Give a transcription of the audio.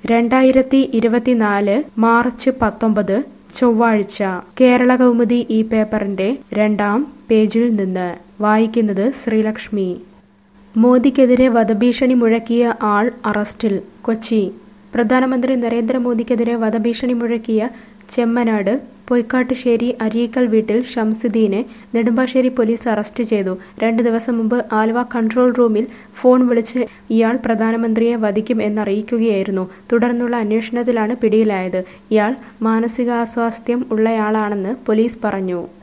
രണ്ടായിരത്തി ഇരുപത്തിനാല് മാർച്ച് പത്തൊമ്പത് ചൊവ്വാഴ്ച കേരള കൗമുദി ഈ പേപ്പറിന്റെ രണ്ടാം പേജിൽ നിന്ന് വായിക്കുന്നത് ശ്രീലക്ഷ്മി മോദിക്കെതിരെ വധഭീഷണി മുഴക്കിയ ആൾ അറസ്റ്റിൽ കൊച്ചി പ്രധാനമന്ത്രി നരേന്ദ്രമോദിക്കെതിരെ വധഭീഷണി മുഴക്കിയ ചെമ്മനാട് പൊയ്ക്കാട്ടുശ്ശേരി അരീക്കൽ വീട്ടിൽ ഷംസുദ്ദീനെ നെടുമ്പാശ്ശേരി പോലീസ് അറസ്റ്റ് ചെയ്തു രണ്ട് ദിവസം മുമ്പ് ആലുവ കൺട്രോൾ റൂമിൽ ഫോൺ വിളിച്ച് ഇയാൾ പ്രധാനമന്ത്രിയെ വധിക്കും എന്നറിയിക്കുകയായിരുന്നു തുടർന്നുള്ള അന്വേഷണത്തിലാണ് പിടിയിലായത് ഇയാൾ മാനസികാസ്വാസ്ഥ്യം ഉള്ളയാളാണെന്ന് പോലീസ് പറഞ്ഞു